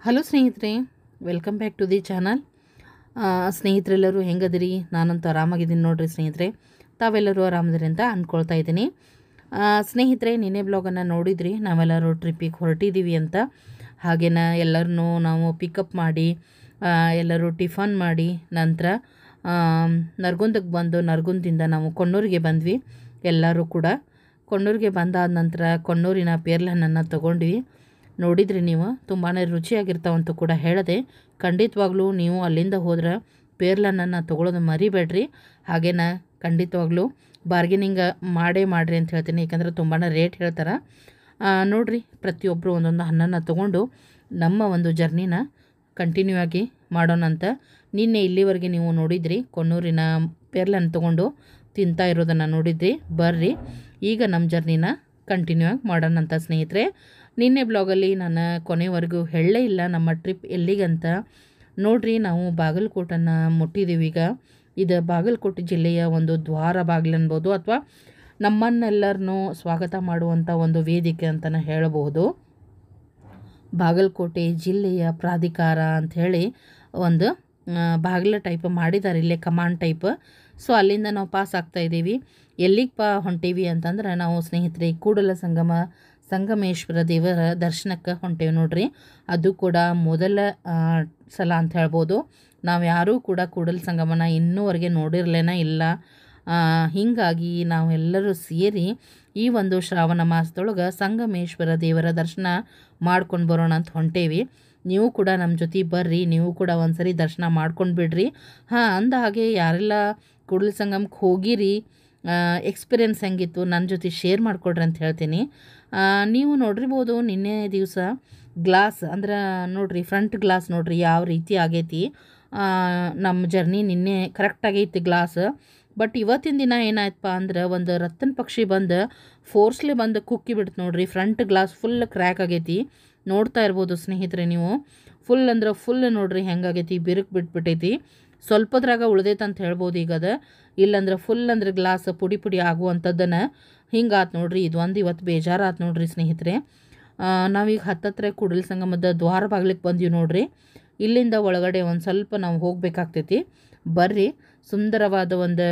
hello ಸ್ನೇಹಿತರೆ welcome back to the channel ಸ್ನೇಹಿತರೆಲ್ಲರೂ ಹೆಂಗದಿರಿ ನಾನಂತೂ ಆರಾಮಾಗಿದ್ದೀನಿ ನೋಡ್ರಿ ಸ್ನೇಹಿತರೆ ತಾವೆಲ್ಲರೂ ಆರಾಮದಿರಿ ಅಂತ ಅಂದ್ಕೊಳ್ತಾ ಇದ್ದೀನಿ ಆ, ಸ್ನೇಹಿತರೆ ನಿನ್ನೆ ಬ್ಲಾಗನ್ನು ನೋಡಿದ್ರಿ ನಾವೆಲ್ಲರೂ ಟ್ರಿಪ್ಪಿಗೆ ಹೊರಟಿದ್ದೀವಿ ಅಂತ ಹಾಗೇನ ಎಲ್ಲರನ್ನೂ ನಾವು ಪಿಕಪ್ ಮಾಡಿ ಆ, ಎಲ್ಲರೂ ಟಿಫನ್ ಮಾಡಿ ನಂತರ ನರ್ಗುಂದಕ್ಕೆ ಬಂದು ನರ್ಗುಂದಿಂದ ನಾವು ಕೊಣ್ಣೂರಿಗೆ ಬಂದ್ವಿ ಎಲ್ಲರೂ ಕೂಡ ಕೊಣ್ಣೂರಿಗೆ ಬಂದಾದ ನಂತರ ಕೊಣ್ಣೂರಿನ ಪೇರ್ಲಹಣ್ಣನ್ನು ತೊಗೊಂಡ್ವಿ ನೋಡಿದ್ರಿ ನೀವು ತುಂಬಾ ರುಚಿಯಾಗಿರ್ತಾವಂತ ಕೂಡ ಹೇಳಿದೆ ಖಂಡಿತವಾಗ್ಲೂ ನೀವು ಅಲ್ಲಿಂದ ಹೋದ್ರೆ ಪೇರ್ಲಣ್ಣನ್ನು ತೊಗೊಳೋದು ಮರಿಬೇಡ್ರಿ ಹಾಗೇನ ಖಂಡಿತವಾಗ್ಲೂ ಬಾರ್ಗೇನಿಂಗ್ ಮಾಡೇ ಮಾಡಿರಿ ಅಂತ ಹೇಳ್ತೀನಿ ಯಾಕಂದ್ರೆ ತುಂಬಾ ರೇಟ್ ಹೇಳ್ತಾರೆ ಆ, ನೋಡ್ರಿ ಪ್ರತಿಯೊಬ್ಬರು ಒಂದೊಂದು ಹಣ್ಣನ್ನು ತೊಗೊಂಡು ನಮ್ಮ ಒಂದು ಜರ್ನಿನ ಕಂಟಿನ್ಯೂ ಆಗಿ ಮಾಡೋಣಂತ ನಿನ್ನೆ ಇಲ್ಲಿವರೆಗೆ ನೀವು ನೋಡಿದ್ರಿ ಕೊಣ್ಣೂರಿನ ಪೇರ್ಲನ್ನು ತೊಗೊಂಡು ತಿಂತಾ ಇರೋದನ್ನು ನೋಡಿದ್ರಿ ಬರ್ರಿ ಈಗ ನಮ್ಮ ಜರ್ನಿನ ಕಂಟಿನ್ಯೂ ಆಗಿ ಮಾಡೋಣಂತ ಸ್ನೇಹಿತರೆ ನಿನ್ನೆ ಬ್ಲಾಗಲ್ಲಿ ನಾನು ಕೊನೆವರೆಗೂ ಹೇಳಲೇ ಇಲ್ಲ ನಮ್ಮ ಟ್ರಿಪ್ ಎಲ್ಲಿಗಂತ ನೋಡ್ರಿ ನಾವು ಬಾಗಲಕೋಟನ್ನು ಮುಟ್ಟಿದ್ದೀವಿ ಈಗ ಇದು ಬಾಗಲಕೋಟೆ ಜಿಲ್ಲೆಯ ಒಂದು ದ್ವಾರ ಬಾಗಿಲು ಅನ್ಬೋದು ಅಥವಾ ನಮ್ಮನ್ನೆಲ್ಲರನ್ನೂ ಸ್ವಾಗತ ಮಾಡುವಂಥ ಒಂದು ವೇದಿಕೆ ಅಂತಲೇ ಹೇಳಬಹುದು ಬಾಗಲಕೋಟೆ ಜಿಲ್ಲೆಯ ಪ್ರಾಧಿಕಾರ ಅಂಥೇಳಿ ಒಂದು ಆ, ಬಾಗಿಲ ಟೈಪ್ ಮಾಡಿದ್ದಾರೆ ಇಲ್ಲೇ ಕಮಾಂಡ್ ಟೈಪ್ ಸೊ ಅಲ್ಲಿಂದ ನಾವು ಪಾಸ್ ಆಗ್ತಾ ಇದ್ದೀವಿ ಎಲ್ಲಿಗೆ ಪಾ ಹೊಂಟೀವಿ ಅಂತಂದ್ರೆ ನಾವು ಸ್ನೇಹಿತರೆ ಕೂಡಲ ಸಂಗಮ ಸಂಗಮೇಶ್ವರ ದೇವರ ದರ್ಶನಕ್ಕೆ ಹೊಂಟೇವಿ ನೋಡ್ರಿ ಅದು ಕೂಡ ಮೊದಲ ಆ, ಸಲ ಅಂತ ಹೇಳ್ಬೋದು ನಾವು ಯಾರೂ ಕೂಡ ಕೂಡಲ ಸಂಗಮನ ಇನ್ನೂವರೆಗೆ ನೋಡಿರ್ಲೇನ ಇಲ್ಲ ಆ, ಹೀಗಾಗಿ ನಾವೆಲ್ಲರೂ ಸೇರಿ ಈ ಒಂದು ಶ್ರಾವಣ ಮಾಸದೊಳಗೆ ಸಂಗಮೇಶ್ವರ ದೇವರ ದರ್ಶನ ಮಾಡ್ಕೊಂಡು ಬರೋಣ ಅಂತ ಹೊಂಟೇವಿ ನೀವು ಕೂಡ ನಮ್ಮ ಜೊತೆ ಬರ್ರಿ ನೀವು ಕೂಡ ಒಂದ್ಸರಿ ದರ್ಶನ ಮಾಡ್ಕೊಂಡು ಬಿಡ್ರಿ ಹಾಂ ಅಂದ ಹಾಗೆ ಯಾರೆಲ್ಲ ಕೂಡಲ ಸಂಗಮಕ್ಕೆ ಹೋಗಿರಿ ಎಕ್ಸ್ಪೀರಿಯನ್ಸ್ ಹೆಂಗಿತ್ತು ನನ್ನ ಜೊತೆ ಶೇರ್ ಮಾಡಿಕೊಡ್ರಿ ಅಂತ ಹೇಳ್ತೀನಿ ಆ, ನೀವು ನೋಡಿರ್ಬೋದು ನಿನ್ನೆ ದಿವಸ ಗ್ಲಾಸ್ ಅಂದ್ರೆ ನೋಡ್ರಿ ಫ್ರಂಟ್ ಗ್ಲಾಸ್ ನೋಡ್ರಿ ಯಾವ ರೀತಿ ಆಗೈತಿ ಆ, ನಮ್ಮ ಜರ್ನಿ ನಿನ್ನೆ ಕರೆಕ್ಟ್ ಆಗೈತಿ ಗ್ಲಾಸ್ ಬಟ್ ಇವತ್ತಿನ ದಿನ ಏನಾಯ್ತಪ್ಪ ಅಂದ್ರೆ ಒಂದು ರತ್ತನ ಪಕ್ಷಿ ಬಂದು ಫೋರ್ಸ್ಲಿ ಬಂದು ಕುಕ್ಕಿ ಬಿಡ್ತು ನೋಡ್ರಿ ಫ್ರಂಟ್ ಗ್ಲಾಸ್ ಫುಲ್ ಕ್ರ್ಯಾಕ್ ಆಗೈತಿ ನೋಡ್ತಾ ಇರ್ಬೋದು ಸ್ನೇಹಿತರೆ ನೀವು ಫುಲ್ ಅಂದ್ರೆ ಫುಲ್ ನೋಡ್ರಿ ಹೆಂಗಾಗೈತಿ ಬಿರುಕು ಬಿಟ್ಬಿಟ್ಟೈತಿ ಸ್ವಲ್ಪದ್ರಾಗ ಉಳ್ದೈತೆ ಅಂತ ಹೇಳ್ಬೋದು ಈಗ ಅದು ಇಲ್ಲಂದ್ರೆ ಫುಲ್ ಅಂದ್ರೆ ಗ್ಲಾಸ್ ಪುಡಿ ಪುಡಿ ಆಗುವಂಥದ್ದನ್ನು ಹಿಂಗಾತ್ ನೋಡ್ರಿ ಇದು ಒಂದು ಇವತ್ತು ಬೇಜಾರಾತ್ ನೋಡ್ರಿ ಸ್ನೇಹಿತರೆ ಆ, ನಾವೀಗ ಹತ್ತತ್ರ ಕೂಡಲ ಸಂಗಮದ ದ್ವಾರ ಬಾಗ್ಲಿಕ್ಕೆ ಬಂದೀವಿ ನೋಡ್ರಿ ಇಲ್ಲಿಂದ ಒಳಗಡೆ ಒಂದು ಸ್ವಲ್ಪ ನಾವು ಹೋಗ್ಬೇಕಾಗ್ತೈತಿ ಬರ್ರಿ ಸುಂದರವಾದ ಒಂದು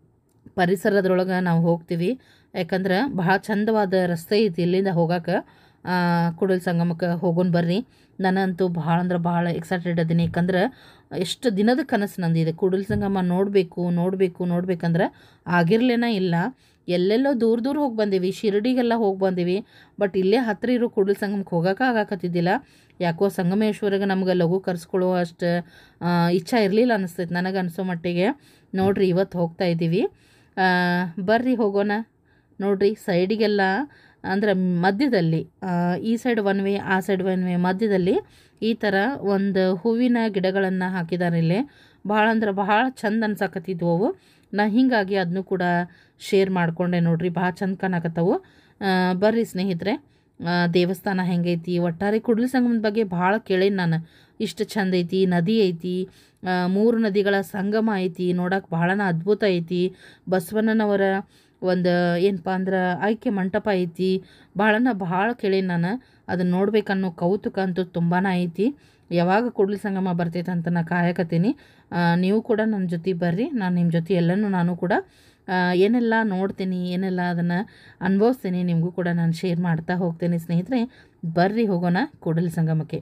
ಪರಿಸರದೊಳಗೆ ನಾವು ಹೋಗ್ತೀವಿ ಯಾಕಂದ್ರೆ ಭಾಳ ಚಂದವಾದ ರಸ್ತೆ ಐತಿ ಇಲ್ಲಿಂದ ಹೋಗಕ್ಕೆ ಕೂಡಲ ಸಂಗಮಕ್ಕೆ ಹೋಗೋಣ ಬರ್ರಿ ನಾನಂತೂ ಭಾಳ ಅಂದ್ರೆ ಭಾಳ ಎಕ್ಸೈಟೆಡ್ ಅದೀನಿ ಯಾಕಂದ್ರೆ ಎಷ್ಟು ದಿನದ ಕನಸು ನಂದಿದೆ ಕೂಡಲ ಸಂಗಮ ನೋಡಬೇಕು ನೋಡಬೇಕು ನೋಡ್ಬೇಕಂದ್ರೆ ಆಗಿರ್ಲೇನ ಇಲ್ಲ ಎಲ್ಲೆಲ್ಲೋ ದೂರ ದೂರ ಹೋಗಿ ಬಂದೀವಿ ಶಿರಡಿಗೆಲ್ಲ ಹೋಗಿ ಬಂದೀವಿ ಬಟ್ ಇಲ್ಲೇ ಹತ್ತಿರ ಇರೋ ಕೂಡಲ ಸಂಗಮಕ್ಕೆ ಹೋಗೋಕೆ ಆಗಾಕತ್ತಿದ್ದಿಲ್ಲ ಯಾಕೋ ಸಂಗಮೇಶ್ವರಿಗೆ ನಮ್ಗೆ ಲಘು ಕರ್ಸ್ಕೊಳ್ಳೋ ಅಷ್ಟು ಆ, ಇಚ್ಛಾ ಇರಲಿಲ್ಲ ಅನಿಸ್ತೈತೆ ನನಗೆ ಅನಿಸೋ ಮಟ್ಟಿಗೆ ನೋಡ್ರಿ ಇವತ್ತು ಹೋಗ್ತಾ ಇದ್ದೀವಿ ಆ, ಬರ್ರಿ ಹೋಗೋಣ ನೋಡ್ರಿ ಸೈಡಿಗೆಲ್ಲ ಅಂದ್ರೆ ಮಧ್ಯದಲ್ಲಿ ಆ, ಈ ಸೈಡ್ ಒನ್ ವೇ ಆ ಸೈಡ್ ಒನ್ ವೇ ಮಧ್ಯದಲ್ಲಿ ಈ ಥರ ಒಂದು ಹೂವಿನ ಗಿಡಗಳನ್ನು ಹಾಕಿದ್ದಾರೆ ಇಲ್ಲಿ ಭಾಳ ಅಂದ್ರೆ ಭಾಳ ಚಂದ ಅನ್ಸಕತ್ತಿದ್ವು ಅವು ನಾ ಹೀಗಾಗಿ ಅದನ್ನು ಕೂಡ ಶೇರ್ ಮಾಡಿಕೊಂಡೆ ನೋಡ್ರಿ ಭಾಳ ಚಂದ ಕಾಣಕತ್ತವು ಆ, ಬರ್ರಿ ಸ್ನೇಹಿತರೆ ಆ, ದೇವಸ್ಥಾನ ಹೆಂಗೈತಿ ಒಟ್ಟಾರೆ ಕುಡ್ಲ ಸಂಗಮದ ಬಗ್ಗೆ ಭಾಳ ಕೇಳೀನಿ ನಾನು ಇಷ್ಟು ಚಂದ ಐತಿ ನದಿ ಐತಿ ಆ, ಮೂರು ನದಿಗಳ ಸಂಗಮ ಐತಿ ನೋಡಕ್ಕೆ ಭಾಳನ ಅದ್ಭುತ ಐತಿ ಬಸವಣ್ಣನವರ ಒಂದು ಏನಪ್ಪ ಅಂದ್ರೆ ಆಯ್ಕೆ ಮಂಟಪ ಐತಿ ಭಾಳನ ಭಾಳ ಕೇಳೀನಿ ನಾನು ಅದನ್ನ ನೋಡ್ಬೇಕನ್ನೋ ಕೌತುಕ ಅಂತೂ ತುಂಬಾ ಐತಿ ಯಾವಾಗ ಕೂಡಲ ಸಂಗಮ ಬರ್ತೈತೆ ಅಂತ ನಾ ಕಾಯಕತ್ತೀನಿ ಆ, ನೀವು ಕೂಡ ನನ್ನ ಜೊತೆ ಬರ್ರಿ ನಾನು ನಿಮ್ಮ ಜೊತೆ ಎಲ್ಲನೂ ನಾನು ಕೂಡ ಆ, ಏನೆಲ್ಲ ನೋಡ್ತೀನಿ ಏನೆಲ್ಲ ಅದನ್ನು ಅನುಭವಿಸ್ತೀನಿ ನಿಮಗೂ ಕೂಡ ನಾನು ಶೇರ್ ಮಾಡ್ತಾ ಹೋಗ್ತೇನೆ ಸ್ನೇಹಿತರೆ ಬರ್ರಿ ಹೋಗೋಣ ಕೂಡಲ ಸಂಗಮಕ್ಕೆ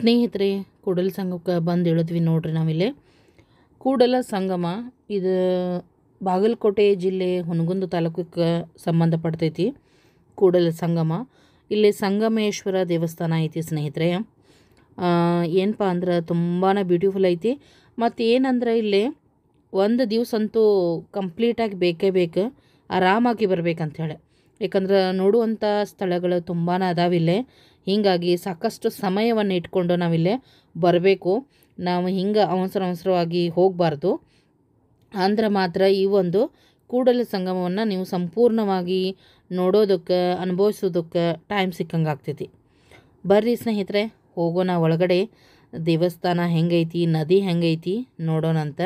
ಸ್ನೇಹಿತರೆ ಕೂಡಲ ಸಂಗಮಕ್ಕೆ ಬಂದು ಇಳಿದ್ವಿ ನೋಡ್ರಿ ನಾವಿಲ್ಲಿ ಕೂಡಲ ಸಂಗಮ ಇದು ಬಾಗಲಕೋಟೆ ಜಿಲ್ಲೆ ಹುನಗುಂದ ತಾಲೂಕಕ್ಕೆ ಸಂಬಂಧಪಡ್ತೈತಿ ಕೂಡಲ ಸಂಗಮ ಇಲ್ಲಿ ಸಂಗಮೇಶ್ವರ ದೇವಸ್ಥಾನ ಐತಿ ಸ್ನೇಹಿತರೆ ಆ, ಏನಪ್ಪ ಅಂದ್ರೆ ತುಂಬಾ ಬ್ಯೂಟಿಫುಲ್ ಐತಿ ಮತ್ತು ಏನಂದ್ರೆ ಇಲ್ಲಿ ಒಂದು ದಿವಸ ಅಂತೂ ಕಂಪ್ಲೀಟಾಗಿ ಬೇಕೇ ಬೇಕು ಆರಾಮಾಗಿ ಬರ್ಬೇಕಂತ ಹೇಳಿ ಯಾಕಂದ್ರೆ ನೋಡುವಂಥ ಸ್ಥಳಗಳು ತುಂಬಾ ಅದಾವಿಲ್ಲೇ ಹೀಗಾಗಿ ಸಾಕಷ್ಟು ಸಮಯವನ್ನು ಇಟ್ಕೊಂಡು ನಾವಿಲ್ಲೇ ಬರಬೇಕು ನಾವು ಹಿಂಗೆ ಅವಸರ ಅವಸರವಾಗಿ ಹೋಗಬಾರ್ದು ಅಂದ್ರೆ ಮಾತ್ರ ಈ ಒಂದು ಕೂಡಲ ಸಂಗಮವನ್ನು ನೀವು ಸಂಪೂರ್ಣವಾಗಿ ನೋಡೋದಕ್ಕೆ ಅನುಭವಿಸೋದಕ್ಕೆ ಟೈಮ್ ಸಿಕ್ಕಂಗೆ ಆಗ್ತೈತಿ ಬರ್ರಿ ಸ್ನೇಹಿತರೆ ಹೋಗೋಣ ಒಳಗಡೆ ದೇವಸ್ಥಾನ ಹೆಂಗೈತಿ ನದಿ ಹೆಂಗೈತಿ ನೋಡೋಣಂತ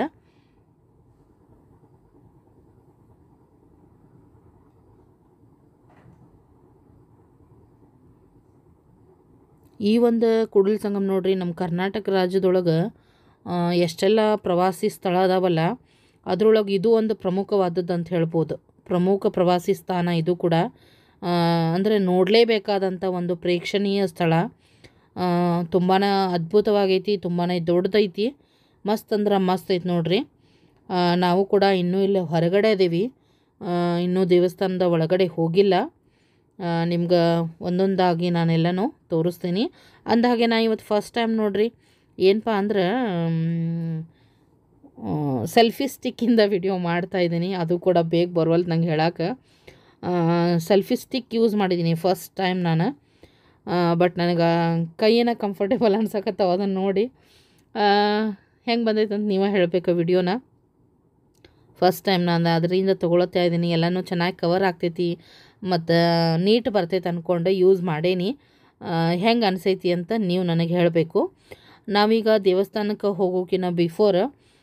ಈ ಒಂದು ಕೂಡಲ ಸಂಗಮ ನೋಡ್ರಿ ನಮ್ಮ ಕರ್ನಾಟಕ ರಾಜ್ಯದೊಳಗೆ ಆ, ಎಷ್ಟೆಲ್ಲ ಪ್ರವಾಸಿ ಸ್ಥಳ ಅದಾವಲ್ಲ ಅದರೊಳಗೆ ಇದು ಒಂದು ಪ್ರಮುಖವಾದದ್ದು ಅಂತ ಹೇಳ್ಬೋದು ಪ್ರಮುಖ ಪ್ರವಾಸಿ ಸ್ಥಾನ ಇದು ಕೂಡ ಅಂದರೆ ನೋಡಲೇಬೇಕಾದಂಥ ಒಂದು ಪ್ರೇಕ್ಷಣೀಯ ಸ್ಥಳ ತುಂಬಾ ಅದ್ಭುತವಾಗೈತಿ ತುಂಬಾ ದೊಡ್ಡದೈತಿ ಮಸ್ತ್ ಅಂದ್ರೆ ಮಸ್ತ್ ಐತಿ ನೋಡ್ರಿ ಆ, ನಾವು ಕೂಡ ಇನ್ನೂ ಇಲ್ಲಿ ಹೊರಗಡೆ ಇದೀವಿ ಆ, ಇನ್ನೂ ದೇವಸ್ಥಾನದ ಒಳಗಡೆ ಹೋಗಿಲ್ಲ ನಿಮ್ಗೆ ಒಂದೊಂದಾಗಿ ನಾನೆಲ್ಲನೂ ತೋರಿಸ್ತೀನಿ ಅಂದಹಾಗೆ ನಾ ಇವತ್ತು ಫಸ್ಟ್ ಟೈಮ್ ನೋಡ್ರಿ ಏನಪ್ಪ ಅಂದ್ರೆ ಸೆಲ್ಫಿ ಸ್ಟಿಕ್ಕಿಂದ ವಿಡಿಯೋ ಮಾಡ್ತಾ ಇದ್ದೀನಿ ಅದು ಕೂಡ ಬೇಗ ಬರುವಲ್ದು ನಂಗೆ ಹೇಳಕ್ಕೆ ಸೆಲ್ಫಿ ಸ್ಟಿಕ್ ಯೂಸ್ ಮಾಡಿದ್ದೀನಿ ಫಸ್ಟ್ ಟೈಮ್ ನಾನು ಬಟ್ ನನಗೆ ಕೈಯೇನ ಕಂಫರ್ಟೇಬಲ್ ಅನ್ಸಕತ್ತಾವ ಅದನ್ನು ನೋಡಿ ಹೆಂಗೆ ಬಂದೈತೆ ಅಂತ ನೀವೇ ಹೇಳಬೇಕು ವಿಡಿಯೋನ ಫಸ್ಟ್ ಟೈಮ್ ನಾನು ಅದರಿಂದ ತೊಗೊಳತ್ತಾ ಇದ್ದೀನಿ ಎಲ್ಲನೂ ಚೆನ್ನಾಗಿ ಕವರ್ ಆಗ್ತೈತಿ ಮತ್ತು ನೀಟ್ ಬರ್ತೈತೆ ಅಂದ್ಕೊಂಡು ಯೂಸ್ ಮಾಡೇನಿ ಹೆಂಗೆ ಅನಿಸೈತಿ ಅಂತ ನೀವು ನನಗೆ ಹೇಳಬೇಕು ನಾವೀಗ ದೇವಸ್ಥಾನಕ್ಕೆ ಹೋಗೋಕಿನ್ನ ಬಿಫೋರ್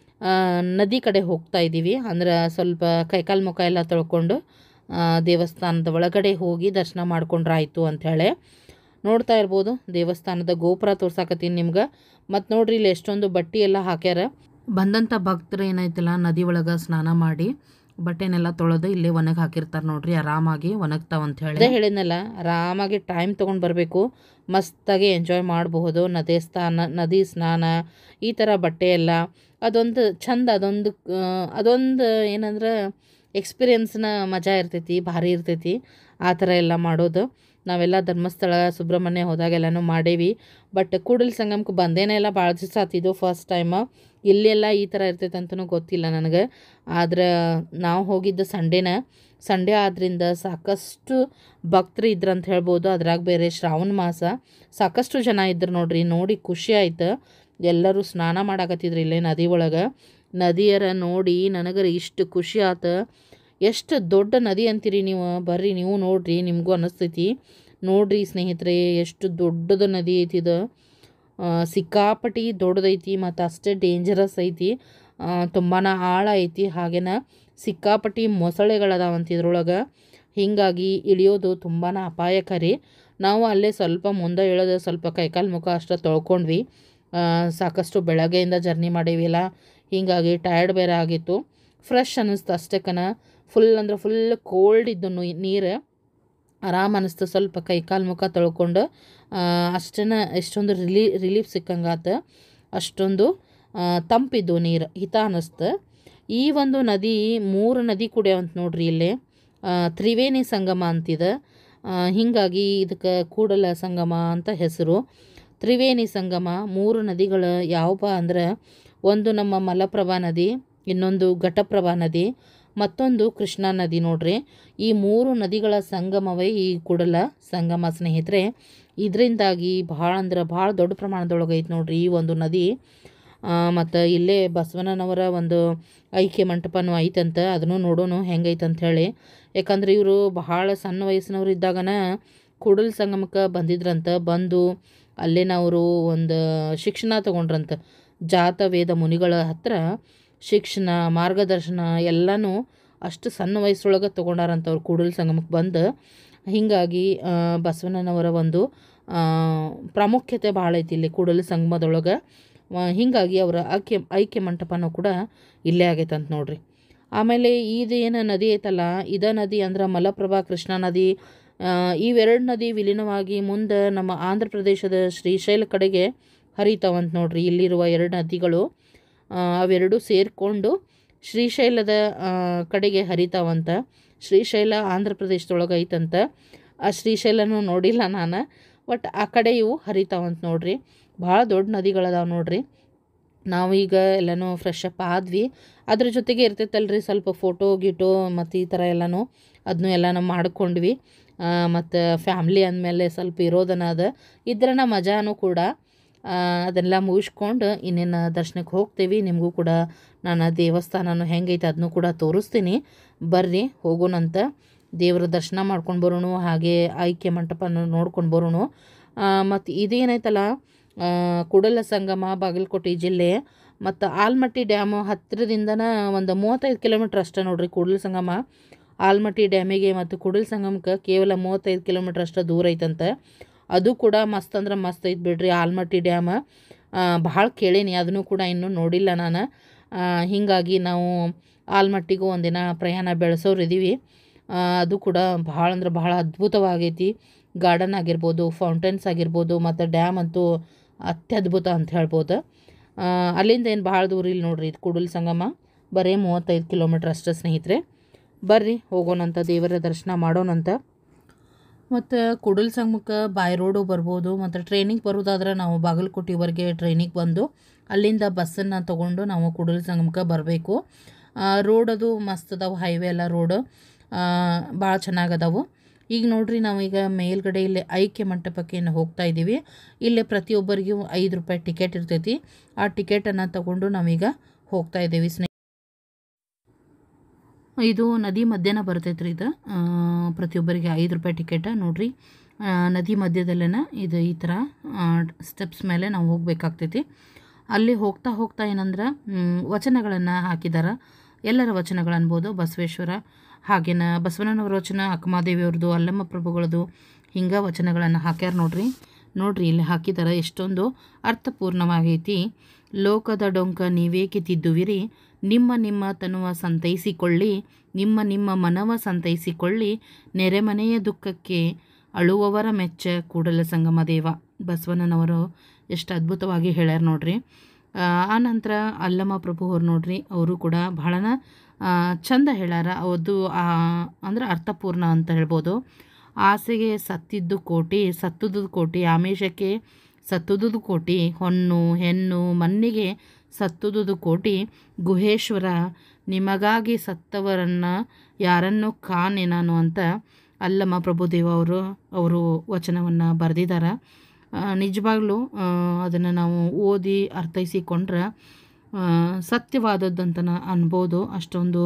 ನದಿ ಕಡೆ ಹೋಗ್ತಾ ಇದ್ದೀವಿ ಅಂದ್ರೆ ಸ್ವಲ್ಪ ಕೈಕಾಲು ಮುಖ ಎಲ್ಲ ತೊಳ್ಕೊಂಡು ಆ, ದೇವಸ್ಥಾನದ ಒಳಗಡೆ ಹೋಗಿ ದರ್ಶನ ಮಾಡ್ಕೊಂಡ್ರೆ ಆಯಿತು ಅಂಥೇಳಿ ನೋಡ್ತಾ ಇರ್ಬೋದು ದೇವಸ್ಥಾನದ ಗೋಪುರ ತೋರ್ಸಾಕತ್ತೀನಿ ನಿಮ್ಗೆ ಮತ್ತು ನೋಡ್ರಿ ಇಲ್ಲಿ ಎಷ್ಟೊಂದು ಬಟ್ಟೆ ಎಲ್ಲ ಹಾಕ್ಯಾರ ಬಂದಂಥ ಭಕ್ತರು ಏನೈತಲ್ಲ ನದಿ ಒಳಗೆ ಸ್ನಾನ ಮಾಡಿ ಬಟ್ಟೆನೆಲ್ಲ ತೊಳೆದು ಇಲ್ಲೇ ಒಣಗಿ ಹಾಕಿರ್ತಾರೆ ನೋಡ್ರಿ ಆರಾಮಾಗಿ ಒಣಗ್ತಾವ ಅಂತ ಹೇಳಿ ಅದೇ ಹೇಳಿದ್ನಲ್ಲ ಆರಾಮಾಗಿ ಟೈಮ್ ತೊಗೊಂಡು ಬರಬೇಕು ಮಸ್ತಾಗಿ ಎಂಜಾಯ್ ಮಾಡಬಹುದು ನದಿ ಸ್ಥಾನ ನದಿ ಸ್ನಾನ ಈ ಥರ ಬಟ್ಟೆ ಎಲ್ಲ ಅದೊಂದು ಚಂದ ಅದೊಂದು ಆ, ಅದೊಂದು ಏನಂದ್ರೆ ಎಕ್ಸ್ಪೀರಿಯನ್ಸ್ನ ಮಜಾ ಇರ್ತೈತಿ ಭಾರಿ ಇರ್ತೈತಿ ಆ ಥರ ಎಲ್ಲ ಮಾಡೋದು ನಾವೆಲ್ಲ ಧರ್ಮಸ್ಥಳ ಸುಬ್ರಹ್ಮಣ್ಯ ಹೋದಾಗೆಲ್ಲನೂ ಮಾಡೇವಿ ಬಟ್ ಕೂಡಲ ಸಂಗಮಕ್ಕೆ ಬಂದೇನೇ ಇಲ್ಲ ಭಾಳ ದಿವಸ ಆತಿದ್ದು ಫಸ್ಟ್ ಟೈಮ್ ಇಲ್ಲೆಲ್ಲ ಈ ಥರ ಇರ್ತೈತೆ ಅಂತಲೂ ಗೊತ್ತಿಲ್ಲ ನನಗೆ ಆದ್ರೆ ನಾವು ಹೋಗಿದ್ದು ಸಂಡೇನ ಸಂಡೇ ಆದ್ರಿಂದ ಸಾಕಷ್ಟು ಭಕ್ತರು ಇದ್ರು ಅಂತ ಹೇಳ್ಬೋದು ಅದ್ರಾಗ ಬೇರೆ ಶ್ರಾವಣ ಮಾಸ ಸಾಕಷ್ಟು ಜನ ಇದ್ರು ನೋಡ್ರಿ ನೋಡಿ ಖುಷಿ ಆಯ್ತು ಎಲ್ಲರೂ ಸ್ನಾನ ಮಾಡಾಕತ್ತಿದ್ರು ಇಲ್ಲೇ ನದಿ ಒಳಗೆ ನದಿಯರ ನೋಡಿ ನನಗರ ಇಷ್ಟು ಖುಷಿ ಆತು ಎಷ್ಟು ದೊಡ್ಡ ನದಿ ಅಂತೀರಿ ನೀವು ಬರ್ರಿ ನೀವು ನೋಡ್ರಿ ನಿಮಗೂ ಅನ್ನಿಸ್ತೈತಿ ನೋಡ್ರಿ ಸ್ನೇಹಿತರೆ ಎಷ್ಟು ದೊಡ್ಡದು ನದಿ ಐತಿ ಇದು ಆ, ಸಿಕ್ಕಾಪಟ್ಟಿ ದೊಡ್ಡದೈತಿ ಮತ್ತು ಅಷ್ಟೇ ಡೇಂಜರಸ್ ಐತಿ ತುಂಬಾ ಆಳ ಐತಿ ಹಾಗೇನ ಸಿಕ್ಕಾಪಟ್ಟಿ ಮೊಸಳೆಗಳದಾವಂತ ಇದ್ರೊಳಗೆ ಹೀಗಾಗಿ ಇಳಿಯೋದು ತುಂಬಾ ಅಪಾಯಕಾರಿ ನಾವು ಅಲ್ಲೇ ಸ್ವಲ್ಪ ಮುಂದೆ ಇಳಿದ ಸ್ವಲ್ಪ ಕೈಕಾಲು ಮುಖ ಅಷ್ಟೇ ತೊಳ್ಕೊಂಡ್ವಿ ಆ, ಸಾಕಷ್ಟು ಬೆಳಗ್ಗೆಯಿಂದ ಜರ್ನಿ ಮಾಡೀವಿಲ್ಲ ಹೀಗಾಗಿ ಟಯರ್ಡ್ ಬೇರೆ ಆಗಿತ್ತು ಫ್ರೆಶ್ ಅನ್ನಿಸ್ತು ಅಷ್ಟಕ್ಕನ ಫುಲ್ ಅಂದ್ರೆ ಫುಲ್ ಕೋಲ್ಡ್ ಇದ್ದು ನೀರು ಆರಾಮ್ ಅನ್ನಿಸ್ತು ಸ್ವಲ್ಪ ಕೈ ಕಾಲು ಮುಖ ತೊಳ್ಕೊಂಡು ಅಷ್ಟನ್ನ ಎಷ್ಟೊಂದು ರಿಲೀ ರಿಲೀಫ್ ಸಿಕ್ಕಂಗಾತ ಅಷ್ಟೊಂದು ಆ, ತಂಪಿದ್ದು ನೀರು ಹಿತ ಅನ್ನಿಸ್ತು ಈ ಒಂದು ನದಿ ಮೂರು ನದಿ ಕುಡಿಯವಂತ ನೋಡ್ರಿ ಇಲ್ಲಿ ಆ, ತ್ರಿವೇಣಿ ಸಂಗಮ ಅಂತಿದೆ ಆ, ಹೀಗಾಗಿ ಇದಕ್ಕೆ ಕೂಡಲ ಸಂಗಮ ಅಂತ ಹೆಸರು ತ್ರಿವೇಣಿ ಸಂಗಮ ಮೂರು ನದಿಗಳು ಯಾವಪ್ಪ ಅಂದ್ರೆ ಒಂದು ನಮ್ಮ ಮಲಪ್ರಭಾ ನದಿ ಇನ್ನೊಂದು ಘಟಪ್ರಭಾ ನದಿ ಮತ್ತೊಂದು ಕೃಷ್ಣಾ ನದಿ ನೋಡ್ರಿ ಈ ಮೂರು ನದಿಗಳ ಸಂಗಮವೇ ಈ ಕೂಡಲ ಸಂಗಮ ಸ್ನೇಹಿತರೆ ಇದರಿಂದಾಗಿ ಭಾಳ ಅಂದ್ರೆ ಭಾಳ ದೊಡ್ಡ ಪ್ರಮಾಣದೊಳಗೆ ಐತೆ ನೋಡ್ರಿ ಈ ಒಂದು ನದಿ ಮತ್ತು ಇಲ್ಲೇ ಬಸವಣ್ಣನವರ ಒಂದು ಐಕ್ಯ ಮಂಟಪನೂ ಐತಂತ ಅದನ್ನು ನೋಡೋಣ ಹೆಂಗೈತೆ ಅಂತ ಹೇಳಿ ಯಾಕಂದ್ರೆ ಇವರು ಬಹಳ ಸಣ್ಣ ವಯಸ್ಸಿನವ್ರು ಇದ್ದಾಗನ ಕೂಡಲ ಸಂಗಮಕ್ಕೆ ಬಂದಿದ್ರಂತ ಬಂದು ಅಲ್ಲೇನ ಅವರು ಒಂದು ಶಿಕ್ಷಣ ತಗೊಂಡ್ರಂತ ಜಾತ ವೇದ ಮುನಿಗಳ ಹತ್ರ ಶಿಕ್ಷಣ ಮಾರ್ಗದರ್ಶನ ಎಲ್ಲನೂ ಅಷ್ಟು ಸಣ್ಣ ವಯಸ್ಸೊಳಗೆ ತೊಗೊಂಡಾರಂತ ಅವ್ರು ಕೂಡಲ ಸಂಗಮಕ್ಕೆ ಬಂದು ಹೀಗಾಗಿ ಆ, ಬಸವಣ್ಣನವರ ಒಂದು ಆ, ಪ್ರಾಮುಖ್ಯತೆ ಭಾಳ ಐತಿ ಇಲ್ಲಿ ಕೂಡಲ ಸಂಗಮದೊಳಗೆ ವ- ಹೀಗಾಗಿ ಅವರ ಐಕ್ಯ ಐಕ್ಯ ಮಂಟಪನೂ ಕೂಡ ಇಲ್ಲೇ ಆಗೈತೆ ಅಂತ ನೋಡ್ರಿ ಆಮೇಲೆ ಇದು ಏನು ನದಿ ಐತಲ್ಲ ಇದ ನದಿ ಅಂದ್ರೆ ಮಲಪ್ರಭಾ ಕೃಷ್ಣಾ ನದಿ ಆ, ಇವೆರಡು ನದಿ ವಿಲೀನವಾಗಿ ಮುಂದೆ ನಮ್ಮ ಆಂಧ್ರ ಪ್ರದೇಶದ ಶ್ರೀಶೈಲ ಕಡೆಗೆ ಹರಿತಾವಂತ ನೋಡ್ರಿ ಇಲ್ಲಿರುವ ಎರಡು ನದಿಗಳು ಆ, ಅವೆರಡು ಸೇರಿಕೊಂಡು ಶ್ರೀಶೈಲದ ಆ, ಕಡೆಗೆ ಹರಿತಾವಂತ ಶ್ರೀಶೈಲ ಆಂಧ್ರ ಪ್ರದೇಶದೊಳಗೆ ಐತಂತ ಆ ಶ್ರೀಶೈಲನೂ ನೋಡಿಲ್ಲ ನಾನು ಬಟ್ ಆ ಕಡೆ ಇವು ಹರಿತಾವಂತ ನೋಡ್ರಿ ಭಾಳ ದೊಡ್ಡ ನದಿಗಳದಾವ ನೋಡ್ರಿ ನಾವು ಈಗ ಎಲ್ಲನೂ ಫ್ರೆಶ್ ಅಪ್ ಆದ್ವಿ ಅದ್ರ ಜೊತೆಗೆ ಇರ್ತೈತಲ್ರಿ ಸ್ವಲ್ಪ ಫೋಟೋ ಗಿಟೋ ಮತ್ತು ಈ ಥರ ಎಲ್ಲನೂ ಅದನ್ನೂ ಎಲ್ಲನೂ ಮಾಡ್ಕೊಂಡ್ವಿ ಮತ್ತು ಫ್ಯಾಮ್ಲಿ ಅಂದಮೇಲೆ ಸ್ವಲ್ಪ ಇರೋದನ್ನ ಅದ ಇದ್ರನ ಮಜಾನೂ ಕೂಡ ಆ, ಅದೆಲ್ಲ ಮುಗಿಸ್ಕೊಂಡು ಇನ್ನೇನು ದರ್ಶನಕ್ಕೆ ಹೋಗ್ತೀವಿ ನಿಮಗೂ ಕೂಡ ನಾನು ದೇವಸ್ಥಾನನೂ ಹೆಂಗೈತೆ ಅದನ್ನೂ ಕೂಡ ತೋರಿಸ್ತೀನಿ ಬರ್ರಿ ಹೋಗೋಣಂತ ದೇವರ ದರ್ಶನ ಮಾಡ್ಕೊಂಡು ಬರೋಣ ಹಾಗೆ ಆಯ್ಕೆ ಮಂಟಪನ ನೋಡ್ಕೊಂಡು ಬರೋಣ ಮತ್ತು ಇದೇನೈತಲ್ಲ ಆ, ಕೂಡಲ ಸಂಗಮ ಬಾಗಲಕೋಟೆ ಜಿಲ್ಲೆ ಮತ್ತು ಆಲ್ಮಟ್ಟಿ ಡ್ಯಾಮು ಹತ್ತಿರದಿಂದನ ಒಂದು ಮೂವತ್ತೈದು ಕಿಲೋಮೀಟ್ರ್ ಅಷ್ಟೇ ನೋಡ್ರಿ ಕೂಡಲ ಸಂಗಮ ಆಲ್ಮಟ್ಟಿ ಡ್ಯಾಮಿಗೆ ಮತ್ತು ಕೂಡಲ ಸಂಗಮಕ್ಕೆ ಕೇವಲ ಮೂವತ್ತೈದು ಕಿಲೋಮೀಟ್ರ್ ಅಷ್ಟೇ ದೂರ ಐತಂತೆ ಅದು ಕೂಡ ಮಸ್ತ್ ಅಂದ್ರೆ ಮಸ್ತ್ ಐತೆ ಬಿಡ್ರಿ ಆಲ್ಮಟ್ಟಿ ಡ್ಯಾಮ್ ಭಾಳ ಕೇಳೀನಿ ಅದನ್ನು ಕೂಡ ಇನ್ನೂ ನೋಡಿಲ್ಲ ನಾನು ಆ, ಹೀಗಾಗಿ ನಾವು ಆಲ್ಮಟ್ಟಿಗೂ ಒಂದಿನ ಪ್ರಯಾಣ ಬೆಳೆಸೋರು ಇದ್ದೀವಿ ಆ, ಅದು ಕೂಡ ಭಾಳ ಅಂದ್ರೆ ಭಾಳ ಅದ್ಭುತವಾಗೈತಿ ಗಾರ್ಡನ್ ಆಗಿರ್ಬೋದು ಫೌಂಟೇನ್ಸ್ ಆಗಿರ್ಬೋದು ಮತ್ತು ಡ್ಯಾಮ್ ಅಂತೂ ಅತ್ಯದ್ಭುತ ಅಂತ ಹೇಳ್ಬೋದು ಆ, ಅಲ್ಲಿಂದ ಏನು ಭಾಳ ದೂರ ಇಲ್ಲ ನೋಡ್ರಿ ಇದು ಕೂಡಲ ಸಂಗಮ ಬರೀ ಮೂವತ್ತೈದು ಕಿಲೋಮೀಟ್ರ್ ಅಷ್ಟೇ ಸ್ನೇಹಿತರೆ ಬರ್ರಿ ಹೋಗೋಣಂತ ದೇವರ ದರ್ಶನ ಮಾಡೋಣಂತ ಮತ್ತು ಕೂಡಲ ಸಂಗಮಕ್ಕೆ ಬಾಯ್ ರೋಡು ಬರ್ಬೋದು ಮತ್ತು ಟ್ರೈನಿಗೆ ಬರೋದಾದ್ರೆ ನಾವು ಬಾಗಲಕೋಟೆವರೆಗೆ ಟ್ರೈನಿಗೆ ಬಂದು ಅಲ್ಲಿಂದ ಬಸ್ಸನ್ನು ತೊಗೊಂಡು ನಾವು ಕೂಡಲ ಸಂಗಮಕ್ಕೆ ಬರಬೇಕು ರೋಡ್ ಅದು ಮಸ್ತ್ ಅದಾವೆ ಹೈವೇ ಎಲ್ಲ ರೋಡ್ ಭಾಳ ಚೆನ್ನಾಗದಾವು ಈಗ ನೋಡ್ರಿ ನಾವೀಗ ಮೇಲ್ಗಡೆ ಇಲ್ಲಿ ಐಕ್ಯ ಮಂಟಪಕ್ಕೆ ಏನು ಹೋಗ್ತಾ ಇದ್ದೀವಿ ಇಲ್ಲಿ ಪ್ರತಿಯೊಬ್ಬರಿಗೂ ಐದು ರೂಪಾಯಿ ಟಿಕೆಟ್ ಇರ್ತೈತಿ ಆ ಟಿಕೆಟನ್ನು ತಗೊಂಡು ನಾವೀಗ ಹೋಗ್ತಾ ಇದ್ದೀವಿ ಸ್ನೇಹ ಇದು ನದಿ ಮಧ್ಯನ ಬರ್ತೈತೆ ರೀ ಇದು ಆ, ಪ್ರತಿಯೊಬ್ಬರಿಗೆ ಐದು ರೂಪಾಯಿ ಟಿಕೆಟ ನೋಡ್ರಿ ಆ, ನದಿ ಮಧ್ಯದಲ್ಲೇನ ಇದು ಈ ಥರ ಸ್ಟೆಪ್ಸ್ ಮೇಲೆ ನಾವು ಹೋಗ್ಬೇಕಾಗ್ತೈತಿ ಅಲ್ಲಿ ಹೋಗ್ತಾ ಹೋಗ್ತಾ ಏನಂದ್ರೆ ವಚನಗಳನ್ನು ಹಾಕಿದಾರ ಎಲ್ಲರ ವಚನಗಳು ಅನ್ಬೋದು ಬಸವೇಶ್ವರ ಹಾಗೇನ ಬಸವಣ್ಣನವರ ವಚನ ಅಕ್ಕಮಾದೇವಿಯವ್ರದ್ದು ಅಲ್ಲಮ್ಮ ಪ್ರಭುಗಳದು ಹಿಂಗೆ ವಚನಗಳನ್ನು ಹಾಕ್ಯಾರ ನೋಡ್ರಿ ನೋಡ್ರಿ ಇಲ್ಲಿ ಹಾಕಿದಾರ ಎಷ್ಟೊಂದು ಅರ್ಥಪೂರ್ಣವಾಗೈತಿ ಲೋಕದ ಡೊಂಕ ನೀವೇಕೆ ತಿದ್ದುವಿರಿ ನಿಮ್ಮ ನಿಮ್ಮ ತನುವ ಸಂತೈಸಿಕೊಳ್ಳಿ ನಿಮ್ಮ ನಿಮ್ಮ ಮನವ ಸಂತೈಸಿಕೊಳ್ಳಿ ನೆರೆಮನೆಯ ದುಃಖಕ್ಕೆ ಅಳುವವರ ಮೆಚ್ಚ ಕೂಡಲ ಸಂಗಮ ದೇವ ಬಸವಣ್ಣನವರು ಎಷ್ಟು ಅದ್ಭುತವಾಗಿ ಹೇಳ್ಯಾರ ನೋಡ್ರಿ ಆ, ಆ ನಂತರ ಅಲ್ಲಮ್ಮ ಪ್ರಭು ಅವ್ರು ನೋಡ್ರಿ ಅವರು ಕೂಡ ಬಹಳನ ಆ, ಚಂದ ಹೇಳ್ಯಾರ ಅವತ್ತು ಅಂದ್ರೆ ಅರ್ಥಪೂರ್ಣ ಅಂತ ಹೇಳ್ಬೋದು ಆಸೆಗೆ ಸತ್ತಿದ್ದು ಕೋಟಿ ಸತ್ತುದು ಕೋಟಿ ಆಮೇಶಕ್ಕೆ ಸತ್ತುದುದು ಕೋಟಿ ಹೊನ್ನು ಹೆಣ್ಣು ಮಣ್ಣಿಗೆ ಸತ್ತುದುದು ಕೋಟಿ ಗುಹೇಶ್ವರ ನಿಮಗಾಗಿ ಸತ್ತವರನ್ನು ಯಾರನ್ನು ಕಾಣೆ ನಾನು ಅಂತ ಅಲ್ಲಮ್ಮ ಪ್ರಭುದೇವ ಅವರು ಅವರು ವಚನವನ್ನು ಬರೆದಿದ್ದಾರೆ ನಿಜವಾಗ್ಲೂ ಅದನ್ನು ನಾವು ಓದಿ ಅರ್ಥೈಸಿಕೊಂಡ್ರೆ ಆ, ಸತ್ಯವಾದದ್ದಂತನ ಅನ್ಬೋದು ಅಷ್ಟೊಂದು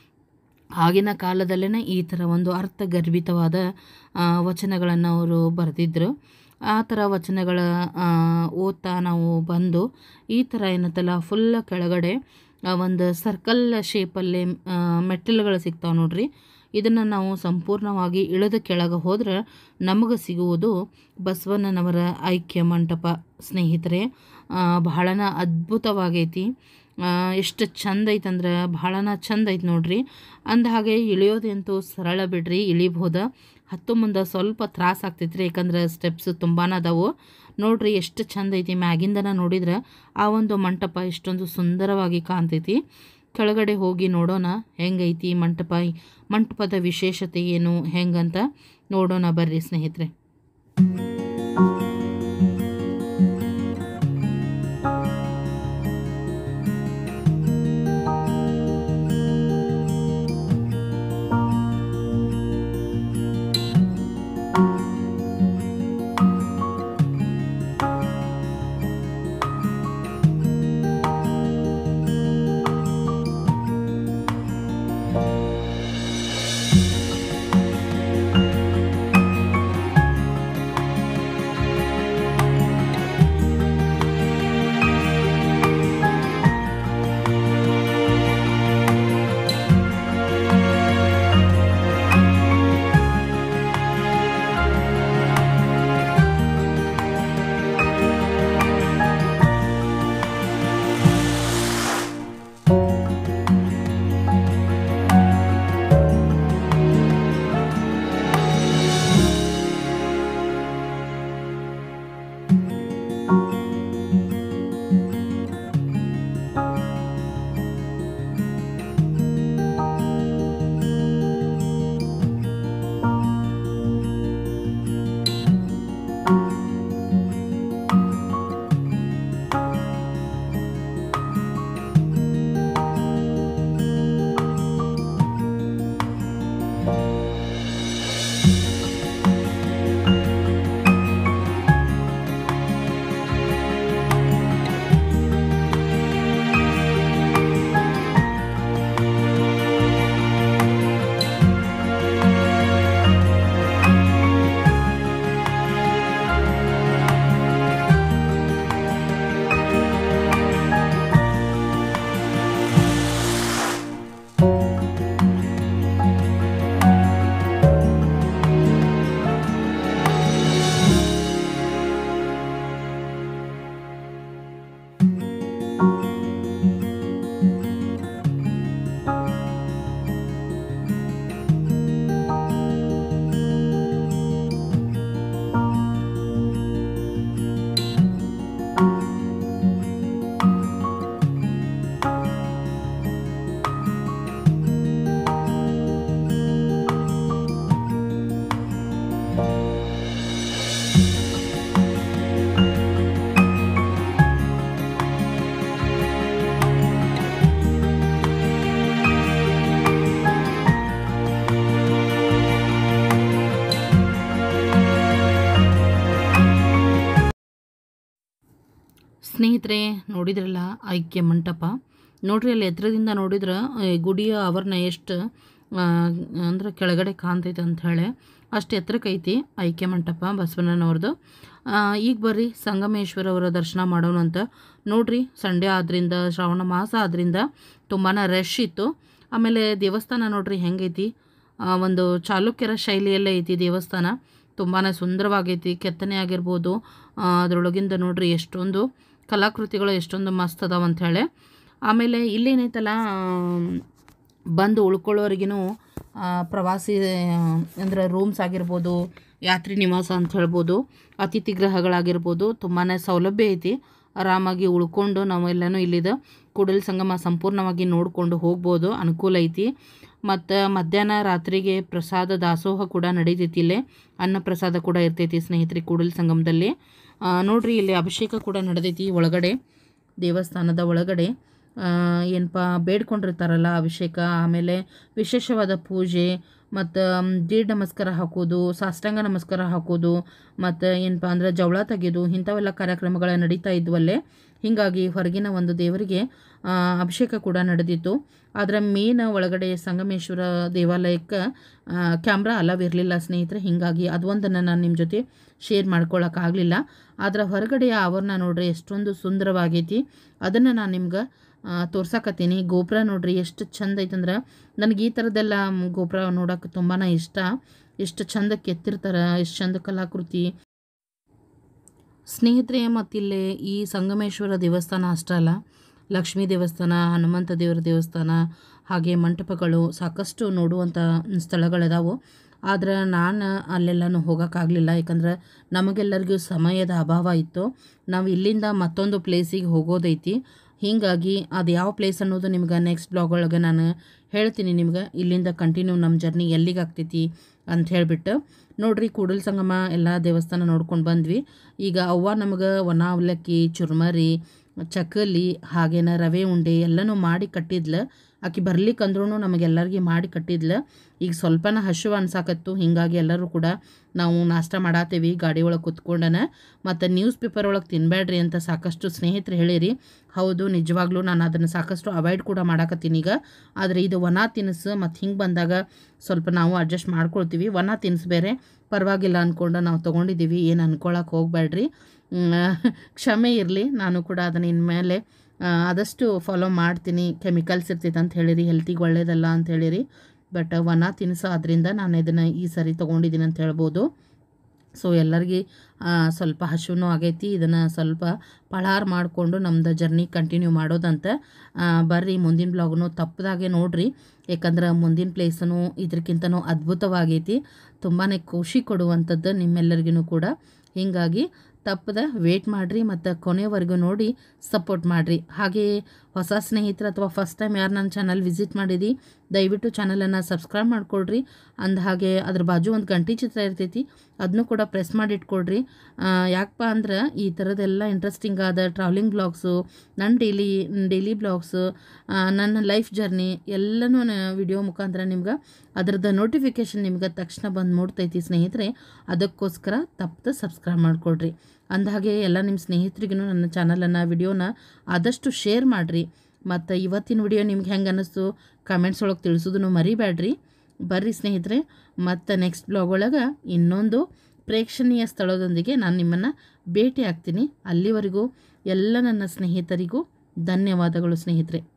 ಆಗಿನ ಕಾಲದಲ್ಲೇ ಈ ಥರ ಒಂದು ಅರ್ಥಗರ್ಭಿತವಾದ ವಚನಗಳನ್ನು ಅವರು ಬರೆದಿದ್ರು ಆ ಥರ ವಚನಗಳ ಆ, ಓದ್ತಾ ನಾವು ಬಂದು ಈ ಥರ ಏನತ್ತಲ್ಲ ಫುಲ್ ಕೆಳಗಡೆ ಆ, ಒಂದು ಸರ್ಕಲ್ ಶೇಪಲ್ಲಿ ಮೆಟ್ಟಿಲುಗಳು ಸಿಗ್ತಾವೆ ನೋಡ್ರಿ ಇದನ್ನು ನಾವು ಸಂಪೂರ್ಣವಾಗಿ ಇಳಿದ ಕೆಳಗೆ ಹೋದ್ರೆ ನಮಗೆ ಸಿಗುವುದು ಬಸವಣ್ಣನವರ ಐಕ್ಯ ಮಂಟಪ ಸ್ನೇಹಿತರೆ ಆ, ಬಹಳನ ಅದ್ಭುತವಾಗೈತಿ ಆ, ಎಷ್ಟು ಚಂದ ಐತಂದ್ರೆ ಬಹಳನ ಚಂದ ಐತೆ ನೋಡ್ರಿ ಅಂದ ಹಾಗೆ ಇಳಿಯೋದಂತೂ ಸರಳ ಬಿಡ್ರಿ ಇಳಿಬೋದು ಹತ್ತು ಮುಂದೆ ಸ್ವಲ್ಪ ತ್ರಾಸ ಆಗ್ತೈತ್ರಿ ಯಾಕಂದ್ರೆ ಸ್ಟೆಪ್ಸ್ ತುಂಬಾ ಅದಾವು ನೋಡ್ರಿ ಎಷ್ಟು ಚಂದ ಐತಿ ಮ್ಯಾಗಿಂದನ ನೋಡಿದ್ರೆ ಆ ಒಂದು ಮಂಟಪ ಎಷ್ಟೊಂದು ಸುಂದರವಾಗಿ ಕಾಣ್ತೈತಿ ಕೆಳಗಡೆ ಹೋಗಿ ನೋಡೋಣ ಹೆಂಗೈತಿ ಮಂಟಪ ಮಂಟಪದ ವಿಶೇಷತೆ ಏನು ಹೆಂಗಂತ ನೋಡೋಣ ಬರ್ರಿ ಸ್ನೇಹಿತರೆ ಸ್ನೇಹಿತರೆ ನೋಡಿದ್ರಲ್ಲ ಐಕ್ಯ ಮಂಟಪ ನೋಡ್ರಿ ಅಲ್ಲಿ ಎತ್ತರದಿಂದ ನೋಡಿದ್ರೆ ಈ ಗುಡಿಯ ಆವರಣ ಎಷ್ಟು ಅಂದ್ರೆ ಕೆಳಗಡೆ ಕಾಣ್ತೈತೆ ಅಂತ ಹೇಳಿ ಅಷ್ಟು ಎತ್ತರಕ್ಕೆ ಐತಿ ಐಕ್ಯ ಮಂಟಪ ಬಸವಣ್ಣನವ್ರದ್ದು ಆ, ಈಗ ಬರ್ರಿ ಸಂಗಮೇಶ್ವರ ಅವರ ದರ್ಶನ ಮಾಡೋಣ ಅಂತ ನೋಡ್ರಿ ಸಂಡೇ ಆದ್ರಿಂದ ಶ್ರಾವಣ ಮಾಸ ಆದ್ರಿಂದ ತುಂಬಾ ರಶ್ ಇತ್ತು ಆಮೇಲೆ ದೇವಸ್ಥಾನ ನೋಡ್ರಿ ಹೆಂಗೈತಿ ಆ, ಒಂದು ಚಾಲುಕ್ಯರ ಶೈಲಿಯಲ್ಲೇ ಐತಿ ದೇವಸ್ಥಾನ ತುಂಬಾ ಸುಂದರವಾಗೈತಿ ಕೆತ್ತನೆ ಆಗಿರ್ಬೋದು ಆ, ಅದ್ರೊಳಗಿಂದ ನೋಡ್ರಿ ಎಷ್ಟೊಂದು ಕಲಾಕೃತಿಗಳು ಎಷ್ಟೊಂದು ಮಸ್ತ್ ಅದಾವ ಅಂಥೇಳಿ ಆಮೇಲೆ ಇಲ್ಲೇನೈತಲ್ಲ ಆಮ್, ಬಂದು ಉಳ್ಕೊಳ್ಳೋರಿಗೂ ಪ್ರವಾಸಿ ಅಂದರೆ ರೂಮ್ಸ್ ಆಗಿರ್ಬೋದು ಯಾತ್ರಿ ನಿವಾಸ ಅಂತ ಹೇಳ್ಬೋದು ಅತಿಥಿ ಗೃಹಗಳಾಗಿರ್ಬೋದು ತುಂಬಾ ಸೌಲಭ್ಯ ಐತಿ ಆರಾಮಾಗಿ ಉಳ್ಕೊಂಡು ನಾವೆಲ್ಲನೂ ಇಲ್ಲಿದ ಕೂಡಲ ಸಂಗಮ ಸಂಪೂರ್ಣವಾಗಿ ನೋಡಿಕೊಂಡು ಹೋಗ್ಬೋದು ಅನುಕೂಲ ಐತಿ ಮತ್ತು ಮಧ್ಯಾಹ್ನ ರಾತ್ರಿಗೆ ಪ್ರಸಾದ ದಾಸೋಹ ಕೂಡ ನಡೀತೈತಿ ಇಲ್ಲೇ ಅನ್ನ ಪ್ರಸಾದ ಕೂಡ ಇರ್ತೈತಿ ಸ್ನೇಹಿತರೆ ಕೂಡಲ ಸಂಗಮದಲ್ಲಿ ಆ, ನೋಡ್ರಿ ಇಲ್ಲಿ ಅಭಿಷೇಕ ಕೂಡ ನಡೆದೈತಿ ಒಳಗಡೆ ದೇವಸ್ಥಾನದ ಒಳಗಡೆ ಆ, ಏನಪ್ಪ ಬೇಡ್ಕೊಂಡಿರ್ತಾರಲ್ಲ ಅಭಿಷೇಕ ಆಮೇಲೆ ವಿಶೇಷವಾದ ಪೂಜೆ ಮತ್ತು ದೀಡ್ ನಮಸ್ಕಾರ ಹಾಕೋದು ಸಾಷ್ಟಾಂಗ ನಮಸ್ಕಾರ ಹಾಕೋದು ಮತ್ತು ಏನಪ್ಪ ಅಂದ್ರೆ ಜವಳ ತೆಗೆಯೋದು ಇಂಥವೆಲ್ಲ ಕಾರ್ಯಕ್ರಮಗಳ ನಡೀತಾ ಇದ್ವಲ್ಲೇ ಹೀಗಾಗಿ ಹೊರಗಿನ ಒಂದು ದೇವರಿಗೆ ಆ, ಅಭಿಷೇಕ ಕೂಡ ನಡೆದಿತ್ತು ಆದರೆ ಮೇನ್ ಒಳಗಡೆ ಸಂಗಮೇಶ್ವರ ದೇವಾಲಯಕ್ಕೆ ಕ್ಯಾಮ್ರಾ ಅಲವ್ ಇರಲಿಲ್ಲ ಸ್ನೇಹಿತರೆ ಹೀಗಾಗಿ ಅದೊಂದನ್ನು ನಾನು ನಿಮ್ಮ ಜೊತೆ ಶೇರ್ ಮಾಡ್ಕೊಳ್ಳೋಕ್ಕಾಗಲಿಲ್ಲ ಆದರೆ ಹೊರಗಡೆಯ ಆವರಣ ನೋಡ್ರಿ ಎಷ್ಟೊಂದು ಸುಂದರವಾಗೈತಿ ಅದನ್ನು ನಾನು ನಿಮ್ಗೆ ತೋರ್ಸಕತ್ತೀನಿ ಗೋಪುರ ನೋಡ್ರಿ ಎಷ್ಟು ಚಂದ ಐತಂದ್ರೆ ನನಗೆ ಈ ಥರದ್ದೆಲ್ಲ ಮ್, ಗೋಪುರ ನೋಡೋಕೆ ತುಂಬಾ ಇಷ್ಟ ಎಷ್ಟು ಚಂದ ಕೆತ್ತಿರ್ತಾರೆ ಎಷ್ಟು ಚಂದ ಕಲಾಕೃತಿ ಸ್ನೇಹಿತರೆ ಮತ್ತಿಲ್ಲಿ ಈ ಸಂಗಮೇಶ್ವರ ದೇವಸ್ಥಾನ ಅಷ್ಟೇ ಅಲ್ಲ ಲಕ್ಷ್ಮೀ ದೇವಸ್ಥಾನ ಹನುಮಂತ ದೇವರ ದೇವಸ್ಥಾನ ಹಾಗೆ ಮಂಟಪಗಳು ಸಾಕಷ್ಟು ನೋಡುವಂಥ ಸ್ಥಳಗಳಿದಾವೆ ಆದ್ರೆ ನಾನು ಅಲ್ಲೆಲ್ಲನೂ ಹೋಗೋಕ್ಕಾಗಲಿಲ್ಲ ಯಾಕಂದ್ರೆ ನಮಗೆಲ್ಲರಿಗೂ ಸಮಯದ ಅಭಾವ ಇತ್ತು ನಾವು ಇಲ್ಲಿಂದ ಮತ್ತೊಂದು ಪ್ಲೇಸಿಗೆ ಹೋಗೋದೈತಿ ಹೀಗಾಗಿ ಅದು ಯಾವ ಪ್ಲೇಸ್ ಅನ್ನೋದು ನಿಮ್ಗೆ ನೆಕ್ಸ್ಟ್ ಬ್ಲಾಗ್ ಒಳಗೆ ನಾನು ಹೇಳ್ತೀನಿ ನಿಮ್ಗೆ ಇಲ್ಲಿಂದ ಕಂಟಿನ್ಯೂ ನಮ್ಮ ಜರ್ನಿ ಎಲ್ಲಿಗೆ ಆಗ್ತೈತಿ ಅಂತ ಹೇಳಿಬಿಟ್ಟು ನೋಡ್ರಿ ಕೂಡಲ ಸಂಗಮ ಎಲ್ಲ ದೇವಸ್ಥಾನ ನೋಡ್ಕೊಂಡು ಬಂದ್ವಿ ಈಗ ಅವ್ವ ನಮಗೆ ಒಣ ಅವಲಕ್ಕಿ ಚುರ್ಮರಿ ಚಕ್ಕಲಿ ಹಾಗೇನ ರವೆ ಉಂಡೆ ಎಲ್ಲನೂ ಮಾಡಿ ಕಟ್ಟಿದ್ಲು ಆಕೆ ಬರ್ಲಿಕ್ಕೆ ಅಂದ್ರೂ ನಮಗೆಲ್ಲರಿಗೆ ಮಾಡಿ ಕಟ್ಟಿದ್ಲು ಈಗ ಸ್ವಲ್ಪನ ಹಸಿವು ಅನ್ಸಾಕತ್ತು ಹೀಗಾಗಿ ಎಲ್ಲರೂ ಕೂಡ ನಾವು ನಾಷ್ಟ ಮಾಡಾತೇವಿ ಗಾಡಿ ಒಳಗೆ ಕುತ್ಕೊಂಡನ ಮತ್ತು ನ್ಯೂಸ್ ಪೇಪರ್ ಒಳಗೆ ತಿನ್ನಬೇಡ್ರಿ ಅಂತ ಸಾಕಷ್ಟು ಸ್ನೇಹಿತರು ಹೇಳಿರಿ ಹೌದು ನಿಜವಾಗ್ಲೂ ನಾನು ಅದನ್ನು ಸಾಕಷ್ಟು ಅವಾಯ್ಡ್ ಕೂಡ ಮಾಡಾಕತ್ತೀನಿ ಈಗ ಆದರೆ ಇದು ಒಣ ತಿನಿಸು ಮತ್ತು ಹಿಂಗೆ ಬಂದಾಗ ಸ್ವಲ್ಪ ನಾವು ಅಡ್ಜಸ್ಟ್ ಮಾಡ್ಕೊಳ್ತೀವಿ ಒಣ ತಿನಿಸು ಬೇರೆ ಪರವಾಗಿಲ್ಲ ಅಂದ್ಕೊಂಡು ನಾವು ತೊಗೊಂಡಿದ್ದೀವಿ ಏನು ಅನ್ಕೊಳಕ್ಕೆ ಹೋಗಬೇಡ್ರಿ ಕ್ಷಮೆ ಇರಲಿ ನಾನು ಕೂಡ ಅದನ್ನ ಇನ್ಮೇಲೆ ಆ, ಆದಷ್ಟು ಫಾಲೋ ಮಾಡ್ತೀನಿ ಕೆಮಿಕಲ್ಸ್ ಇರ್ತೈತೆ ಅಂತ ಹೇಳಿರಿ ಹೆಲ್ತಿಗೆ ಒಳ್ಳೇದಲ್ಲ ಅಂತ ಹೇಳಿರಿ ಬಟ್ ಒಣ ತಿನಿಸು ಆದ್ದರಿಂದ ನಾನು ಇದನ್ನು ಈ ಸರಿ ತೊಗೊಂಡಿದ್ದೀನಿ ಅಂತ ಹೇಳ್ಬೋದು ಸೊ ಎಲ್ಲರಿಗೆ ಸ್ವಲ್ಪ ಹಸಿವು ಆಗೈತಿ ಇದನ್ನು ಸ್ವಲ್ಪ ಪಳಾರ್ ಮಾಡಿಕೊಂಡು ನಮ್ದು ಜರ್ನಿ ಕಂಟಿನ್ಯೂ ಮಾಡೋದಂತ ಆ, ಬರ್ರಿ ಮುಂದಿನ ಬ್ಲಾಗ್ನು ತಪ್ಪದಾಗೆ ನೋಡ್ರಿ ಯಾಕಂದ್ರೆ ಮುಂದಿನ ಪ್ಲೇಸನು ಇದಕ್ಕಿಂತನೂ ಅದ್ಭುತವಾಗೈತಿ ತುಂಬಾ ಖುಷಿ ಕೊಡುವಂಥದ್ದು ನಿಮ್ಮೆಲ್ಲರಿಗೂ ಕೂಡ ಹೀಗಾಗಿ ತಪ್ಪದ ವೇಟ್ ಮಾಡಿರಿ ಮತ್ತು ಕೊನೆವರೆಗೂ ನೋಡಿ ಸಪೋರ್ಟ್ ಮಾಡಿರಿ ಹಾಗೆಯೇ ಹೊಸ ಸ್ನೇಹಿತರು ಅಥವಾ ಫಸ್ಟ್ ಟೈಮ್ ಯಾರು ನನ್ನ ಚಾನಲ್ ವಿಸಿಟ್ ಮಾಡಿದಿ ದಯವಿಟ್ಟು ಚಾನಲನ್ನು ಸಬ್ಸ್ಕ್ರೈಬ್ ಮಾಡಿಕೊಡ್ರಿ ಅಂದ ಹಾಗೆ ಅದ್ರ ಬಾಜು ಒಂದು ಗಂಟೆ ಚಿತ್ರ ಇರ್ತೈತಿ ಅದನ್ನು ಕೂಡ ಪ್ರೆಸ್ ಮಾಡಿ ಇಟ್ಕೊಡ್ರಿ ಆ, ಯಾಕಪ್ಪ ಅಂದ್ರೆ ಈ ಥರದ್ದೆಲ್ಲ ಇಂಟ್ರೆಸ್ಟಿಂಗ್ ಆದ ಟ್ರಾವೆಲಿಂಗ್ ಬ್ಲಾಗ್ಸು ನನ್ನ ಡೈಲಿ ಡೈಲಿ ಬ್ಲಾಗ್ಸು ನನ್ನ ಲೈಫ್ ಜರ್ನಿ ಎಲ್ಲನೂ ವಿಡಿಯೋ ಮುಖಾಂತರ ನಿಮ್ಗೆ ಅದ್ರದ್ದು ನೋಟಿಫಿಕೇಷನ್ ನಿಮ್ಗೆ ತಕ್ಷಣ ಬಂದು ಮೂಡ್ತೈತಿ ಸ್ನೇಹಿತರೆ ಅದಕ್ಕೋಸ್ಕರ ತಪ್ಪದೆ ಸಬ್ಸ್ಕ್ರೈಬ್ ಮಾಡಿಕೊಡ್ರಿ ಅಂದಹಾಗೆ ಎಲ್ಲ ನಿಮ್ಮ ಸ್ನೇಹಿತರಿಗೂ ನನ್ನ ಚಾನಲನ್ನು ವಿಡಿಯೋನ ಆದಷ್ಟು ಶೇರ್ ಮಾಡಿರಿ ಮತ್ತು ಇವತ್ತಿನ ವಿಡಿಯೋ ನಿಮ್ಗೆ ಹೆಂಗೆ ಅನ್ನಿಸ್ತು ಕಮೆಂಟ್ಸ್ ಒಳಗೆ ತಿಳಿಸೋದನ್ನು ಮರಿಬೇಡ್ರಿ ಬರ್ರಿ ಸ್ನೇಹಿತರೆ ಮತ್ತು ನೆಕ್ಸ್ಟ್ ಬ್ಲಾಗ್ ಒಳಗೆ ಇನ್ನೊಂದು ಪ್ರೇಕ್ಷಣೀಯ ಸ್ಥಳದೊಂದಿಗೆ ನಾನು ನಿಮ್ಮನ್ನು ಭೇಟಿ ಆಗ್ತೀನಿ ಅಲ್ಲಿವರೆಗೂ ಎಲ್ಲ ನನ್ನ ಸ್ನೇಹಿತರಿಗೂ ಧನ್ಯವಾದಗಳು ಸ್ನೇಹಿತರೆ